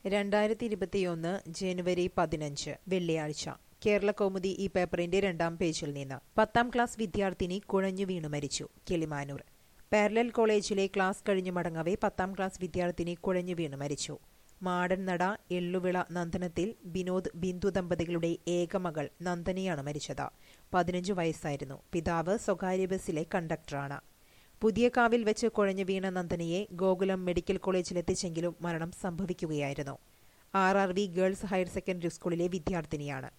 രണ്ടായിരത്തി ഇരുപത്തിയൊന്ന് ജനുവരി പതിനഞ്ച് വെള്ളിയാഴ്ച കേരള കൗമുദി ഈ പേപ്പറിന്റെ രണ്ടാം പേജിൽ നിന്ന് പത്താം ക്ലാസ് വിദ്യാർത്ഥിനി കുഴഞ്ഞു വീണു മരിച്ചു കിളിമാനൂർ പാരലൽ കോളേജിലെ ക്ലാസ് കഴിഞ്ഞു മടങ്ങവേ പത്താം ക്ലാസ് വിദ്യാർത്ഥിനി കുഴഞ്ഞു വീണു മരിച്ചു മാടൻ നട എള്ളുവിള നന്ദനത്തിൽ വിനോദ് ബിന്ദു ദമ്പതികളുടെ ഏക മകൾ നന്ദനയാണ് മരിച്ചത് പതിനഞ്ചു വയസ്സായിരുന്നു പിതാവ് സ്വകാര്യ ബസ്സിലെ കണ്ടക്ടറാണ് പുതിയ കാവിൽ വെച്ച് കുഴഞ്ഞു വീണ നന്ദനയെ ഗോകുലം മെഡിക്കൽ കോളേജിലെത്തിച്ചെങ്കിലും മരണം സംഭവിക്കുകയായിരുന്നു R R V girls higher secondary സ്കൂളിലെ വിദ്യാർത്ഥിനിയാണ്